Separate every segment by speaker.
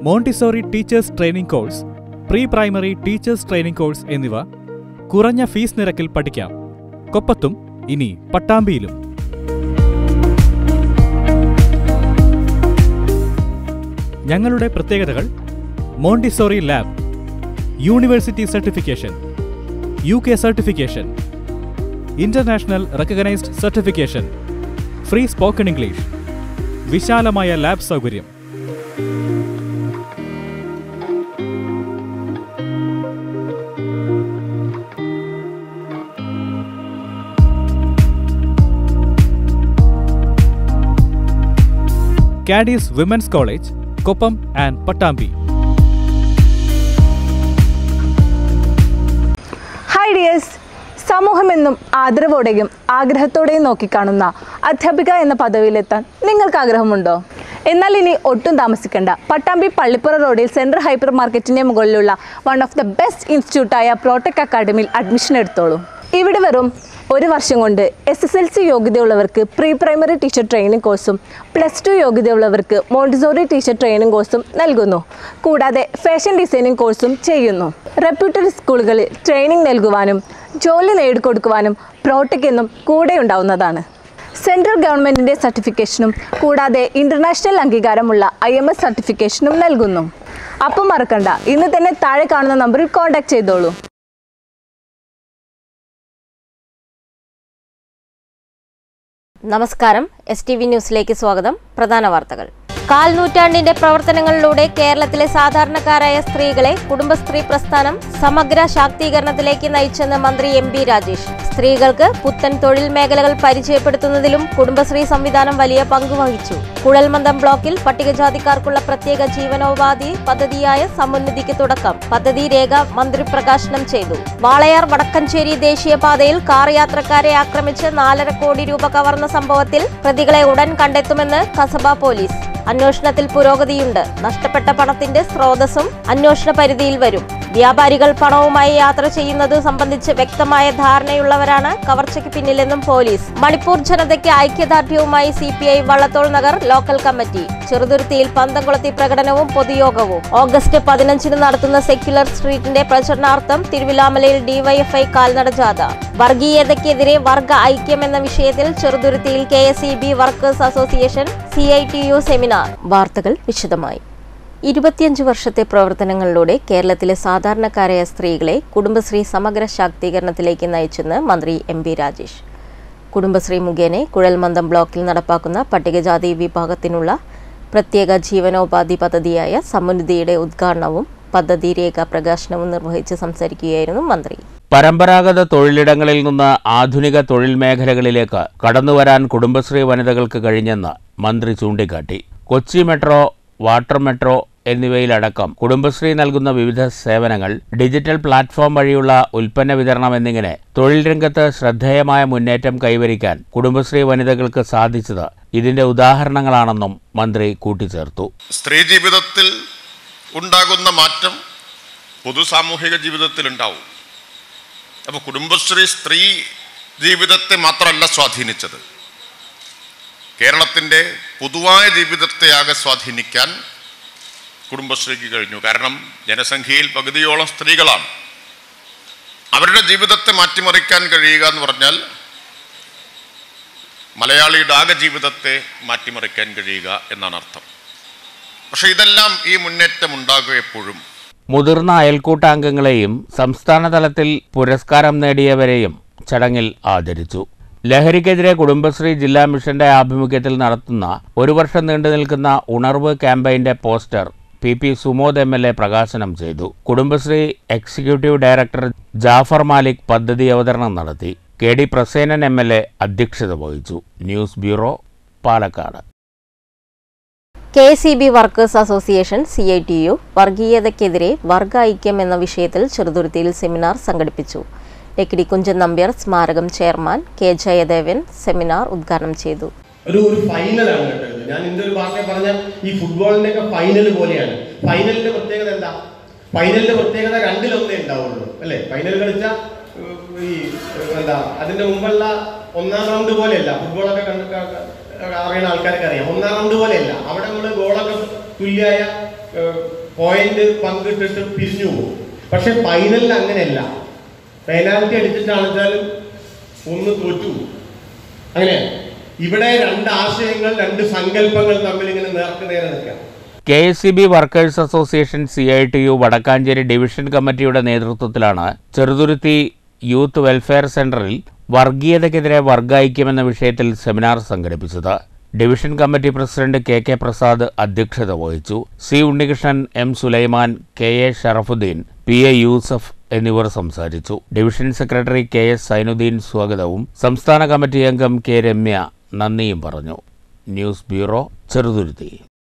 Speaker 1: Montessori teachers training course pre primary teachers training course എന്നിവ കുറഞ്ഞ fees നിരക്കിൽ പഠിക്കാം കൊപ്പത്തും ഇനി പട്ടാമ്പിയിലും ഞങ്ങളുടെ പ്രത്യേകതകൾ Montessori lab university certification U K certification international recognised certification free spoken English വിശാലമായ ലാബ് സൗകര്യം കാഡീസ് വിമൻസ് കോളേജ് കൊപ്പം ആൻഡ് പട്ടാമ്പി
Speaker 2: ഹായ് ഡിയേഴ്സ് സമൂഹമെന്നും ആദരവോടെയും ആഗ്രഹത്തോടെയും നോക്കിക്കാണുന്ന അധ്യാപിക എന്ന പദവിയിലെത്താൻ നിങ്ങൾക്ക് ആഗ്രഹമുണ്ടോ എന്നാൽ ഇനി ഒട്ടും താമസിക്കണ്ട പട്ടാമ്പി പള്ളിപ്പുറ റോഡിൽ സെൻട്രൽ ഹൈപ്പർ മാർക്കറ്റിന്റെ മുകളിലുള്ള വൺ ഓഫ് ദ ബെസ്റ്റ് ഇൻസ്റ്റിറ്റ്യൂട്ടായ പ്രോടെക് അക്കാഡമിയിൽ അഡ്മിഷൻ എടുത്തോളൂ ഇവിടെ വെറും ഒരു വർഷം കൊണ്ട് എസ് എസ് എൽ സി യോഗ്യതയുള്ളവർക്ക് പ്രീ പ്രൈമറി ടീച്ചർ ട്രെയിനിങ് കോഴ്സും പ്ലസ് ടു യോഗ്യതയുള്ളവർക്ക് മോണ്ടിസോറി ടീച്ചർ ട്രെയിനിങ് കോഴ്സും നൽകുന്നു കൂടാതെ ഫാഷൻ ഡിസൈനിങ് കോഴ്സും ചെയ്യുന്നു റെപ്യൂട്ടഡ് സ്കൂളുകളിൽ ട്രെയിനിങ് നൽകുവാനും ജോലി നേടിക്കൊടുക്കുവാനും പ്രോടെക് എന്നും കൂടെ ഉണ്ടാവുന്നതാണ് സെൻട്രൽ ഗവൺമെൻറ്റിൻ്റെ സർട്ടിഫിക്കേഷനും കൂടാതെ ഇൻ്റർനാഷണൽ അംഗീകാരമുള്ള ഐ എം എസ് സർട്ടിഫിക്കേഷനും നൽകുന്നു അപ്പം മറക്കണ്ട ഇന്ന് തന്നെ താഴെ കാണുന്ന നമ്പറിൽ കോൺടാക്ട് ചെയ്തോളൂ
Speaker 3: നമസ്കാരം എസ് ടി വി ന്യൂസിലേക്ക് സ്വാഗതം പ്രധാന വാർത്തകൾ കാൽ നൂറ്റാണ്ടിന്റെ പ്രവർത്തനങ്ങളിലൂടെ കേരളത്തിലെ സാധാരണക്കാരായ സ്ത്രീകളെ കുടുംബശ്രീ പ്രസ്ഥാനം സമഗ്ര ശാക്തീകരണത്തിലേക്ക് നയിച്ചെന്ന് മന്ത്രി എം ബി രാജേഷ് സ്ത്രീകൾക്ക് പുത്തൻ തൊഴിൽ മേഖലകൾ പരിചയപ്പെടുത്തുന്നതിലും കുടുംബശ്രീ സംവിധാനം വലിയ പങ്ക് വഹിച്ചു കുഴൽമന്ദം ബ്ലോക്കിൽ പട്ടികജാതിക്കാർക്കുള്ള പ്രത്യേക ജീവനോപാധി പദ്ധതിയായ സമുന്നതിക്ക് തുടക്കം പദ്ധതി രേഖ മന്ത്രി പ്രകാശനം ചെയ്തു വാളയാർ വടക്കഞ്ചേരി ദേശീയപാതയിൽ കാർ യാത്രക്കാരെ ആക്രമിച്ച് നാലര കോടി രൂപ കവർന്ന സംഭവത്തിൽ പ്രതികളെ ഉടൻ കണ്ടെത്തുമെന്ന് കസബ പോലീസ് അന്വേഷണത്തിൽ പുരോഗതിയുണ്ട് നഷ്ടപ്പെട്ട പണത്തിന്റെ സ്രോതസ്സും അന്വേഷണ പരിധിയിൽ വരും വ്യാപാരികൾ പണവുമായി യാത്ര ചെയ്യുന്നത് സംബന്ധിച്ച് വ്യക്തമായ ധാരണയുള്ളവരാണ് കവർച്ചയ്ക്ക് പിന്നിലെന്നും പോലീസ് മണിപ്പൂർ ജനതയ്ക്ക് ഐക്യദാർഢ്യവുമായി C P I Vallathol Nagar local committee ചെറുതുരുത്തിയിൽ പന്തംകുളത്തി പ്രകടനവും പൊതുയോഗവും ഓഗസ്റ്റ് പതിനഞ്ചിന് നടത്തുന്ന സെക്യുലർ സ്ട്രീറ്റിന്റെ പ്രചരണാർത്ഥം തിരുവിലാമലയിൽ ഡിവൈഎഫ്ഐ കാൽനട ജാഥ വർഗീയതയ്ക്കെതിരെ വർഗ ഐക്യം എന്ന വിഷയത്തിൽ ചെറുതുരുത്തിയിൽ K S E B workers association C I T U seminar വാർത്തകൾ വിശദമായി ഇരുപത്തിയഞ്ച് വർഷത്തെ പ്രവർത്തനങ്ങളിലൂടെ കേരളത്തിലെ സാധാരണക്കാരായ സ്ത്രീകളെ കുടുംബശ്രീ സമഗ്ര ശാക്തീകരണത്തിലേക്ക് നയിച്ചെന്ന് മന്ത്രി എം ബി രാജേഷ് കുടുംബശ്രീ മുഖേന കുഴൽമന്ദം ബ്ലോക്കിൽ നടപ്പാക്കുന്ന പട്ടികജാതി വിഭാഗത്തിനുള്ള പ്രത്യേക ജീവനോപാധി പദ്ധതിയായ സമുന്നതിയുടെ ഉദ്ഘാടനവും പദ്ധതി രേഖ പ്രകാശനവും നിർവഹിച്ച് സംസാരിക്കുകയായിരുന്നു മന്ത്രി
Speaker 4: പരമ്പരാഗത തൊഴിലിടങ്ങളിൽ നിന്ന് ആധുനിക തൊഴിൽ മേഖലകളിലേക്ക് കടന്നുവരാൻ കുടുംബശ്രീ വനിതകൾക്ക് കഴിഞ്ഞെന്ന് മന്ത്രി ചൂണ്ടിക്കാട്ടി കൊച്ചി മെട്രോ വാട്ടർ മെട്രോ എന്നിവയിലടക്കം കുടുംബശ്രീ നൽകുന്ന വിവിധ സേവനങ്ങൾ ഡിജിറ്റൽ പ്ലാറ്റ്ഫോം വഴിയുള്ള ഉൽപ്പന്ന വിതരണം എന്നിങ്ങനെ തൊഴിൽ രംഗത്ത് ശ്രദ്ധേയമായ മുന്നേറ്റം കൈവരിക്കാൻ കുടുംബശ്രീ വനിതകൾക്ക് സാധിച്ചത് ഇതിന്റെ ഉദാഹരണങ്ങളാണെന്നും മന്ത്രി കൂട്ടിച്ചേർത്തു
Speaker 5: സ്ത്രീ ജീവിതത്തിൽ ഉണ്ടാകുന്ന മാറ്റം പൊതു സാമൂഹിക ജീവിതത്തിൽ ഉണ്ടാവും അപ്പോൾ കുടുംബശ്രീ സ്ത്രീ ജീവിതത്തെ മാത്രമല്ല സ്വാധീനിച്ചത് കേരളത്തിൻ്റെ പൊതുവായ ജീവിതത്തെ ആകെ സ്വാധീനിക്കാൻ കുടുംബശ്രീക്ക് കഴിഞ്ഞു കാരണം ജനസംഖ്യയിൽ പകുതിയോളം സ്ത്രീകളാണ് അവരുടെ ജീവിതത്തെ മാറ്റിമറിക്കാൻ കഴിയുക എന്ന് പറഞ്ഞാൽ മലയാളിയുടെ ആകെ ജീവിതത്തെ മാറ്റിമറിക്കാൻ കഴിയുക എന്നാണ് അർത്ഥം പക്ഷെ ഇതെല്ലാം ഈ മുന്നേറ്റം ഉണ്ടാകുക എപ്പോഴും
Speaker 4: മുതിർന്ന അയൽക്കൂട്ടാംഗങ്ങളെയും സംസ്ഥാന തലത്തിൽ പുരസ്കാരം നേടിയവരെയും ചടങ്ങിൽ ആദരിച്ചു ലഹരിക്കെതിരെ കുടുംബശ്രീ ജില്ലാ മിഷന്റെ ആഭിമുഖ്യത്തിൽ നടത്തുന്ന ഒരു വർഷം നീണ്ടു നിൽക്കുന്ന ഉണർവ് ക്യാമ്പയിന്റെ poster P P Sumod M L A പ്രകാശനം ചെയ്തു കുടുംബശ്രീ എക്സിക്യൂട്ടീവ് ഡയറക്ടർ ജാഫർ മാലിക് പദ്ധതി അവതരണം നടത്തി K D Prasenan M L A അധ്യക്ഷത വഹിച്ചു news bureau Palakkad
Speaker 3: K C B workers association C I T U വർഗീയതയ്ക്കെതിരെ വർഗ ഐക്യം എന്ന വിഷയത്തിൽ ചെറുതുരുത്തിയിൽ സെമിനാർ സംഘടിപ്പിച്ചു ലക്കിടി കുഞ്ചൻ നമ്പ്യാർ സ്മാരകം ചെയർമാൻ കെ ജയദേവൻ സെമിനാർ ഉദ്ഘാടനം ചെയ്തു
Speaker 6: ഒരു ഒരു ഫൈനലാണ് കേട്ടോ ഇത് ഞാൻ ഇതിന്റെ ഒരു വാർത്ത പറഞ്ഞ ഈ ഫുട്ബോളിന്റെ ഒക്കെ ഫൈനൽ പോലെയാണ് ഫൈനലിന്റെ പ്രത്യേകത എന്താ ഫൈനലിന്റെ പ്രത്യേകത രണ്ടിലൊന്നേ ഉണ്ടാവുള്ളൂ അല്ലേ ഫൈനൽ കളിച്ച ഉം, ഈ ഉം, എന്താ അതിന്റെ മുമ്പുള്ള ഒന്നാം റൗണ്ട് പോലെയല്ല ഫുട്ബോളൊക്കെ കണ്ട് ക- ക- അറിയുന്ന ആൾക്കാർക്ക് അറിയാം ഒന്നാം റൗണ്ട് പോലെയല്ല അവിടെ നമ്മൾ ഗോളൊക്കെ തുല്യമായ പോയിന്റ് പങ്കിട്ടിട്ട് പിരിഞ്ഞു പോകും പക്ഷെ ഫൈനലിൽ അങ്ങനെയല്ല പെനാൽറ്റി അടിച്ചിട്ടാണെച്ചാലും ഒന്ന് തോറ്റു പോകും. അങ്ങനെയാണ് ഇവിടെ രണ്ട് ആശയങ്ങൾ രണ്ട് സങ്കല്പങ്ങൾ തമ്മിൽ ഇങ്ങനെ നേർക്ക് നേരെ നിൽക്കാം
Speaker 4: K S C B workers association C I T U Vadakkanchery division കമ്മിറ്റിയുടെ നേതൃത്വത്തിലാണ് ചെറുതുരുത്തി യൂത്ത് വെൽഫെയർ സെന്ററിൽ വർഗീയതയ്ക്കെതിരെ വർഗൈക്യം എന്ന വിഷയത്തിൽ സെമിനാർ സംഘടിപ്പിച്ചത് division committee president K K Prasad അധ്യക്ഷത വഹിച്ചു C Unnikrishnan M Sulaiman K A Sharafuddin P A Yusuf എന്നിവർ സംസാരിച്ചു division secretary K S Sainuddin സ്വാഗതവും സംസ്ഥാന കമ്മിറ്റി അംഗം കെ രമ്യ നന്ദിയും പറഞ്ഞു ന്യൂസ് ബ്യൂറോ ചെറുതുരുത്തി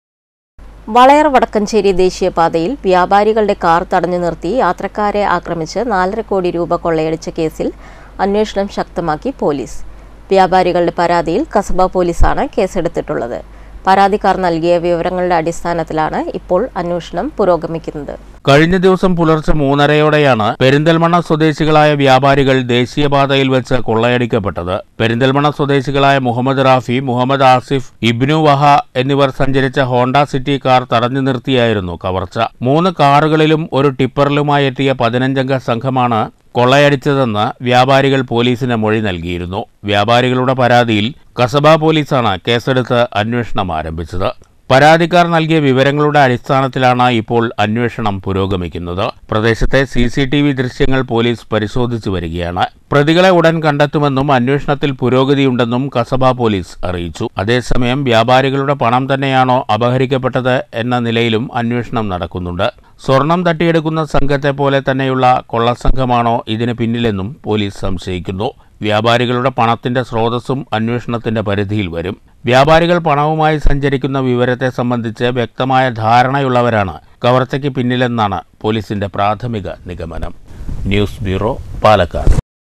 Speaker 3: വളയർ വടക്കഞ്ചേരി ദേശീയപാതയിൽ വ്യാപാരികളുടെ കാർ തടഞ്ഞു നിർത്തി യാത്രക്കാരെ ആക്രമിച്ച് നാലര കോടി രൂപ കൊള്ളയടിച്ച കേസിൽ അന്വേഷണം ശക്തമാക്കി പോലീസ് വ്യാപാരികളുടെ പരാതിയിൽ കസബ പോലീസാണ് കേസെടുത്തിട്ടുള്ളത് പരാതിക്കാർ നൽകിയ വിവരങ്ങളുടെ അടിസ്ഥാനത്തിലാണ് ഇപ്പോൾ അന്വേഷണം പുരോഗമിക്കുന്നത്
Speaker 4: കഴിഞ്ഞ ദിവസം പുലർച്ചെ മൂന്നരയോടെയാണ് പെരിന്തൽമണ്ണ സ്വദേശികളായ വ്യാപാരികൾ ദേശീയപാതയിൽ വെച്ച് കൊള്ളയടിക്കപ്പെട്ടത് പെരിന്തൽമണ്ണ സ്വദേശികളായ മുഹമ്മദ് റാഫി മുഹമ്മദ് ആസിഫ് ഇബ്നു വഹ എന്നിവർ സഞ്ചരിച്ച ഹോണ്ട സിറ്റി കാർ തടഞ്ഞു നിർത്തിയായിരുന്നു കവർച്ച മൂന്ന് കാറുകളിലും ഒരു ടിപ്പറിലുമായി എത്തിയ പതിനഞ്ചംഗ സംഘമാണ് കൊള്ളയടിച്ചതെന്ന് വ്യാപാരികൾ പോലീസിന് മൊഴി നൽകിയിരുന്നു വ്യാപാരികളുടെ പരാതിയിൽ കസബ പോലീസാണ് കേസെടുത്ത് അന്വേഷണം ആരംഭിച്ചത് പരാതിക്കാർ നൽകിയ വിവരങ്ങളുടെ അടിസ്ഥാനത്തിലാണ് ഇപ്പോൾ അന്വേഷണം പുരോഗമിക്കുന്നത് പ്രദേശത്തെ സി സി ടി വി ദൃശ്യങ്ങൾ പോലീസ് പരിശോധിച്ചു വരികയാണ് പ്രതികളെ ഉടൻ കണ്ടെത്തുമെന്നും അന്വേഷണത്തിൽ പുരോഗതിയുണ്ടെന്നും കസബ പോലീസ് അറിയിച്ചു അതേസമയം വ്യാപാരികളുടെ പണം തന്നെയാണോ അപഹരിക്കപ്പെട്ടത് എന്ന നിലയിലും അന്വേഷണം നടക്കുന്നുണ്ട് സ്വർണം തട്ടിയെടുക്കുന്ന സംഘത്തെ പോലെ തന്നെയുള്ള കൊള്ളസംഘമാണോ ഇതിന് പിന്നിലെന്നും പോലീസ് സംശയിക്കുന്നു വ്യാപാരികളുടെ പണത്തിന്റെ സ്രോതസ്സും അന്വേഷണത്തിന്റെ പരിധിയിൽ വരും വ്യാപാരികൾ പണവുമായി സഞ്ചരിക്കുന്ന വിവരത്തെ സംബന്ധിച്ച് വ്യക്തമായ ധാരണയുള്ളവരാണ് കവർച്ചയ്ക്ക് പിന്നിലെന്നാണ് പോലീസിന്റെ പ്രാഥമിക നിഗമനം ന്യൂസ് ബ്യൂറോ പാലക്കാട്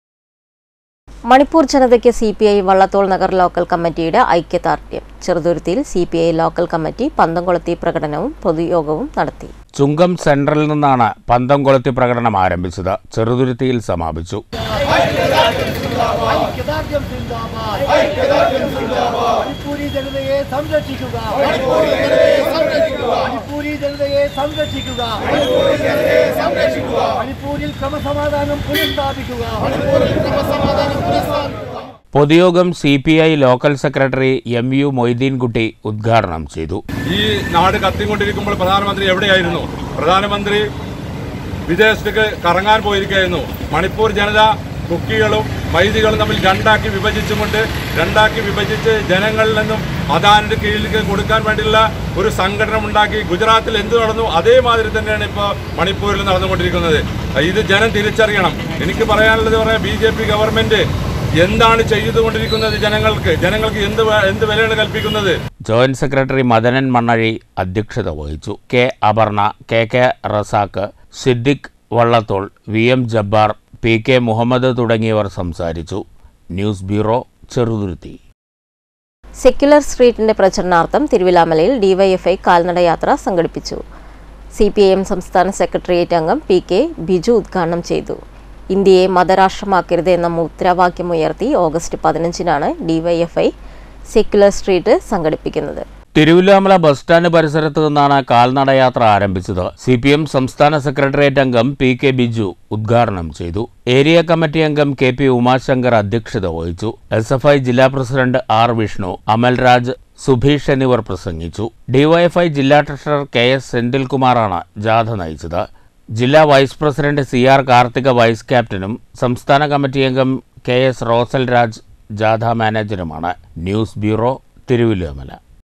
Speaker 3: മണിപ്പൂർ ജനതയ്ക്ക് C P I Vallathol Nagar local കമ്മിറ്റിയുടെ ഐക്യദാർഢ്യം ചെറുതുരുത്തിയിൽ C P I local committee പന്തംകൊളുത്തി പ്രകടനവും പൊതുയോഗവും നടത്തി
Speaker 4: ചുങ്കം സെൻട്രലിൽ നിന്നാണ് പന്തം കൊളുത്തി പ്രകടനം ആരംഭിച്ചത് ചെറുതുരുത്തിയിൽ സമാപിച്ചു
Speaker 7: മണിപ്പൂരി ജനതയെ സംരക്ഷിക്കുക മണിപ്പൂരി ജനതയെ സംരക്ഷിക്കുക മണിപ്പൂരിൽ ക്രമസമാധാനം പുനഃസ്ഥാപിക്കുക
Speaker 4: പൊതുയോഗം C P I local secretary M U Moideenkutty ഉദ്ഘാടനം ചെയ്തു
Speaker 8: ഈ നാട് കത്തിക്കൊണ്ടിരിക്കുമ്പോൾ പ്രധാനമന്ത്രി എവിടെയായിരുന്നു പ്രധാനമന്ത്രി വിദേശത്തേക്ക് കറങ്ങാൻ പോയിരിക്കുകയായിരുന്നു മണിപ്പൂർ ജനത കുക്കികളും വൈദികളും തമ്മിൽ രണ്ടാക്കി വിഭജിച്ചുകൊണ്ട് രണ്ടാക്കി വിഭജിച്ച് ജനങ്ങളിൽ നിന്നും അദാനിന്റെ കീഴിലേക്ക് കൊടുക്കാൻ വേണ്ടിയുള്ള ഒരു സംഘടന ഉണ്ടാക്കി ഗുജറാത്തിൽ എന്ത് നടന്നു അതേമാതിരി തന്നെയാണ് ഇപ്പോൾ മണിപ്പൂരിൽ നടന്നുകൊണ്ടിരിക്കുന്നത് ഇത് ജനം തിരിച്ചറിയണം എനിക്ക് പറയാനുള്ളത് പറയാം ബി ജെ പി ഗവൺമെന്റ് എന്താണ് ചെയ്തുകൊണ്ടിരിക്കുന്നത് ജനങ്ങൾക്ക് ജനങ്ങൾക്ക് എന്ത് വേ- എന്ത് വിലയാണ് കൽപ്പിക്കുന്നത്
Speaker 4: ജോയിന്റ് സെക്രട്ടറി മദനൻ മണ്ണഴി അധ്യക്ഷത വഹിച്ചു K Aparna K K Razak Siddique Vallathol V M Jabbar P K Muhammad തുടങ്ങിയവർ സംസാരിച്ചു ന്യൂസ് ബ്യൂറോ ചെറുതുരുത്തി
Speaker 3: സെക്യുലർ സ്ട്രീറ്റിന്റെ പ്രചരണാർത്ഥം തിരുവിലാമലയിൽ ഡിവൈഎഫ്ഐ കാൽനടയാത്ര സംഘടിപ്പിച്ചു സി പി ഐ എം സംസ്ഥാന സെക്രട്ടേറിയറ്റ് അംഗം പി കെ ബിജു ഉദ്ഘാടനം ചെയ്തു ഇന്ത്യയെ മതരാഷ്ട്രമാക്കരുത് എന്ന മുദ്രാവാക്യമുയർത്തി ഓഗസ്റ്റ് പതിനഞ്ചിനാണ് ഡിവൈഎഫ്ഐ സെക്യുലർ സ്ട്രീറ്റ് സംഘടിപ്പിക്കുന്നത്
Speaker 4: തിരുവില്ലാമല ബസ് സ്റ്റാൻഡ് പരിസരത്ത് നിന്നാണ് കാൽനടയാത്ര ആരംഭിച്ചത് സി പി എം സംസ്ഥാന സെക്രട്ടേറിയറ്റ് അംഗം പി കെ ബിജു ഉദ്ഘാടനം ചെയ്തു ഏരിയ കമ്മിറ്റി അംഗം കെ പി ഉമാശങ്കർ അധ്യക്ഷത വഹിച്ചു എസ് എഫ് ഐ ജില്ലാ പ്രസിഡന്റ് ആർ വിഷ്ണു അമൽരാജ് സുഭീഷ് എന്നിവർ പ്രസംഗിച്ചു ഡിവൈഎഫ്ഐ ജില്ലാ ട്രഷറർ കെ എസ് സെന്തിൽകുമാറാണ് ജാഥ നയിച്ചത് ജില്ലാ vice president C R Karthika vice ക്യാപ്റ്റനും സംസ്ഥാന കമ്മിറ്റി അംഗം കെ എസ് റോസൽ രാജ് ജാഥ മാനേജറുമാണ് news bureau Thiruvilwamala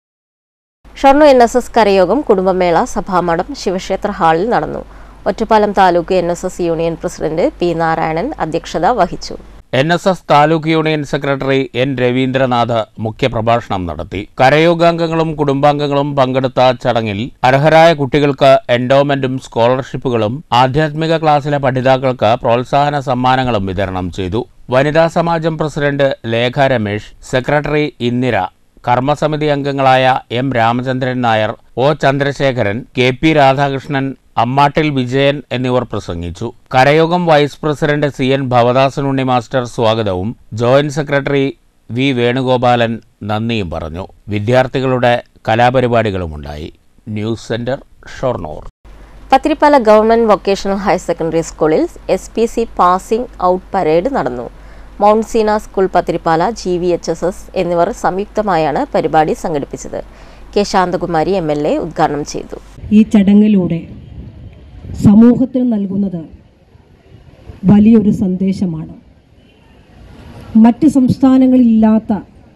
Speaker 3: Shoranur N S S കരയോഗം കുടുംബമേള സഭാമഠം ശിവക്ഷേത്ര ഹാളിൽ നടന്നു Ottapalam taluk N S S union president P Narayanan അധ്യക്ഷത വഹിച്ചു
Speaker 4: N S S taluk union secretary N Ravindranath മുഖ്യപ്രഭാഷണം നടത്തി കരയോഗാംഗങ്ങളും കുടുംബാംഗങ്ങളും പങ്കെടുത്ത ചടങ്ങിൽ അർഹരായ കുട്ടികൾക്ക് എൻഡോമെന്റും സ്കോളർഷിപ്പുകളും ആധ്യാത്മിക ക്ലാസ്സിലെ പഠിതാക്കൾക്ക് പ്രോത്സാഹന സമ്മാനങ്ങളും വിതരണം ചെയ്തു വനിതാ സമാജം പ്രസിഡന്റ് ലേഖ രമേശ് സെക്രട്ടറി ഇന്ദിര കർമ്മസമിതി അംഗങ്ങളായ M Ramachandran Nair O Chandrasekharan K P Radhakrishnan Ammattil Vijayan എന്നിവർ പ്രസംഗിച്ചു കരയോഗം vice president C N Bhavadasan Unni master സ്വാഗതവും ജോയിന്റ് സെക്രട്ടറി വി വേണുഗോപാലൻ നന്ദിയും പറഞ്ഞു വിദ്യാർത്ഥികളുടെ കലാപരിപാടികളുമുണ്ടായി news centre Shoranur
Speaker 3: Pathirippala government vocational higher secondary സ്കൂളിൽ S P C passing out parade നടന്നു mount Seena school Pathirippala G V H S S എന്നിവർ സംയുക്തമായാണ് പരിപാടി സംഘടിപ്പിച്ചത് K Santhakumari M L A ഉദ്ഘാടനം ചെയ്തു
Speaker 9: ഈ ചടങ്ങിലൂടെ സമൂഹത്തിന് നൽകുന്നത് വലിയൊരു സന്ദേശമാണ് മറ്റ് സംസ്ഥാനങ്ങളിലില്ലാത്ത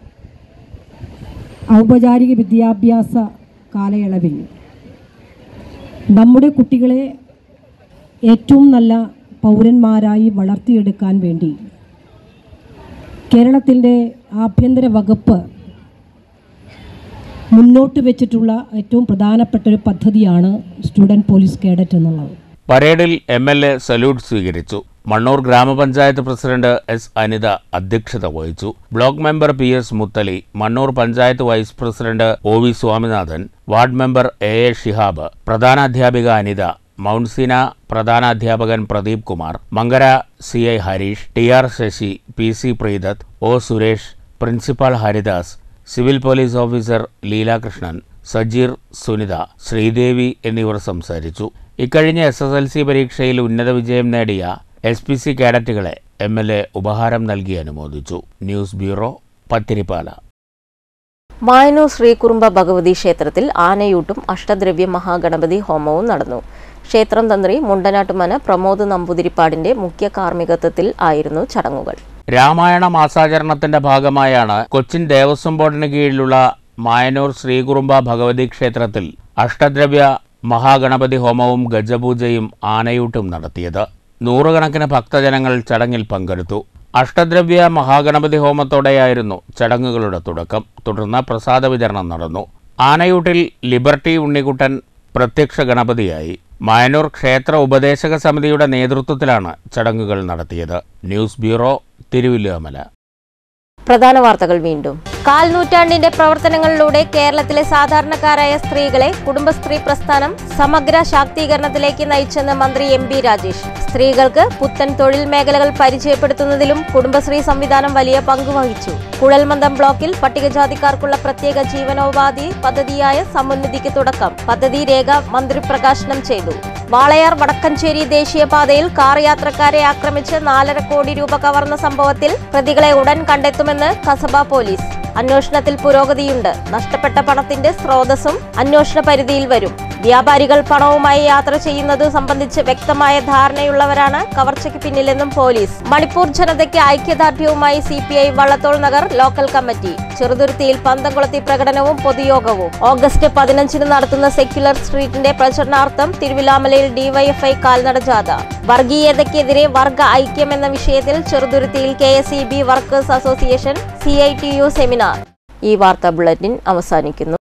Speaker 9: ഔപചാരിക വിദ്യാഭ്യാസ കാലയളവിൽ നമ്മുടെ കുട്ടികളെ ഏറ്റവും നല്ല പൗരന്മാരായി വളർത്തിയെടുക്കാൻ വേണ്ടി കേരളത്തിൻ്റെ ആഭ്യന്തര വകുപ്പ് മുന്നോട്ട് വെച്ചിട്ടുള്ള ഏറ്റവും പ്രധാനപ്പെട്ട ഒരു പദ്ധതിയാണ് സ്റ്റുഡൻറ് പോലീസ് കേഡറ്റ് എന്നുള്ളത്
Speaker 4: പരേഡിൽ എം എൽ എ സല്യൂട്ട് സ്വീകരിച്ചു മണ്ണൂർ ഗ്രാമപഞ്ചായത്ത് പ്രസിഡന്റ് എസ് അനിത അധ്യക്ഷത വഹിച്ചു block member P S Muthali Mannur panchayat vice president O V Swaminathan ward member A A Shihab പ്രധാനാധ്യാപിക അനിത മൗണ്ട് സീന പ്രധാനാധ്യാപകൻ Pradeep Kumar Mankara C I Harish T R Sasi P C Preethath O Suresh principal Haridas civil police officer Leelakrishnan Sajeer Sunitha Sreedevi എന്നിവർ സംസാരിച്ചു ഇക്കഴിഞ്ഞ എസ് എസ് എൽ സി പരീക്ഷയിൽ ഉന്നത വിജയം നേടിയ എസ് പി സി കേഡറ്റുകളെ എം എൽ എ ഉപഹാരം നൽകി അനുമോദിച്ചു ന്യൂസ് ബ്യൂറോ പത്തിരിപ്പാല
Speaker 3: മായനൂർ ശ്രീകുറുമ്പ ഭഗവതി ക്ഷേത്രത്തിൽ ആനയൂട്ടും അഷ്ടദ്രവ്യ മഹാഗണപതി ഹോമവും നടന്നു ക്ഷേത്രം തന്ത്രി മുണ്ടനാട്ടുമന പ്രമോദ് നമ്പൂതിരിപ്പാടിന്റെ മുഖ്യ കാർമ്മികത്വത്തിൽ ആയിരുന്നു ചടങ്ങുകൾ
Speaker 4: രാമായണ മാസാചരണത്തിന്റെ ഭാഗമായാണ് കൊച്ചിൻ ദേവസ്വം ബോർഡിന് കീഴിലുള്ള മായനൂർ ശ്രീകുറുമ്പ ഭഗവതി ക്ഷേത്രത്തിൽ അഷ്ടദ്രവ്യ മഹാഗണപതി ഹോമവും ഗജപൂജയും ആനയൂട്ടും നടത്തിയത് നൂറുകണക്കിന് ഭക്തജനങ്ങൾ ചടങ്ങിൽ പങ്കെടുത്തു അഷ്ടദ്രവ്യ മഹാഗണപതി ഹോമത്തോടെയായിരുന്നു ചടങ്ങുകളുടെ തുടക്കം തുടർന്ന് പ്രസാദ വിതരണം നടന്നു ആനയൂട്ടിൽ ലിബർട്ടി ഉണ്ണിക്കുട്ടൻ പ്രത്യക്ഷ ഗണപതിയായി മായനൂർ ക്ഷേത്ര ഉപദേശക സമിതിയുടെ നേതൃത്വത്തിലാണ് ചടങ്ങുകൾ നടത്തിയത് ന്യൂസ് ബ്യൂറോ തിരുവല്ലോമല
Speaker 3: പ്രധാന വാർത്തകൾ വീണ്ടും കാൽ നൂറ്റാണ്ടിന്റെ പ്രവർത്തനങ്ങളിലൂടെ കേരളത്തിലെ സാധാരണക്കാരായ സ്ത്രീകളെ കുടുംബശ്രീ പ്രസ്ഥാനം സമഗ്ര ശാക്തീകരണത്തിലേക്ക് നയിച്ചെന്ന് മന്ത്രി എം ബി രാജേഷ് സ്ത്രീകൾക്ക് പുത്തൻ തൊഴിൽ മേഖലകൾ പരിചയപ്പെടുത്തുന്നതിലും കുടുംബശ്രീ സംവിധാനം വലിയ പങ്ക് വഹിച്ചു കുഴൽമന്ദം ബ്ലോക്കിൽ പട്ടികജാതിക്കാർക്കുള്ള പ്രത്യേക ജീവനോപാധി പദ്ധതിയായ സമുന്നതിക്ക് തുടക്കം പദ്ധതി രേഖ മന്ത്രി പ്രകാശനം ചെയ്തു വാളയാർ വടക്കഞ്ചേരി ദേശീയപാതയിൽ കാർ യാത്രക്കാരെ ആക്രമിച്ച് നാലര കോടി രൂപ കവർന്ന സംഭവത്തിൽ പ്രതികളെ ഉടൻ കണ്ടെത്തുമെന്ന് കസബ പോലീസ് അന്വേഷണത്തിൽ പുരോഗതിയുണ്ട് നഷ്ടപ്പെട്ട പണത്തിന്റെ സ്രോതസ്സും അന്വേഷണ പരിധിയിൽ വരും വ്യാപാരികൾ പണവുമായി യാത്ര ചെയ്യുന്നത് സംബന്ധിച്ച് വ്യക്തമായ ധാരണയുള്ളവരാണ് കവർച്ചയ്ക്ക് പിന്നിലെന്നും പോലീസ് മണിപ്പൂർ ജനതയ്ക്ക് ഐക്യദാർഢ്യവുമായി C P I Vallathol Nagar local committee ചെറുതുരുത്തിയിൽ പന്തംകുളത്തി പ്രകടനവും പൊതുയോഗവും ഓഗസ്റ്റ് പതിനഞ്ചിന് നടത്തുന്ന സെക്യുലർ സ്ട്രീറ്റിന്റെ പ്രചരണാർത്ഥം തിരുവിലാമലയിൽ ഡിവൈഎഫ്ഐ കാൽനട ജാഥ വർഗീയതയ്ക്കെതിരെ വർഗ ഐക്യം എന്ന വിഷയത്തിൽ ചെറുതുരുത്തിയിൽ K S E B workers association C I T U seminar ഈ വാർത്താ ബുള്ളറ്റിൻ അവസാനിക്കുന്നു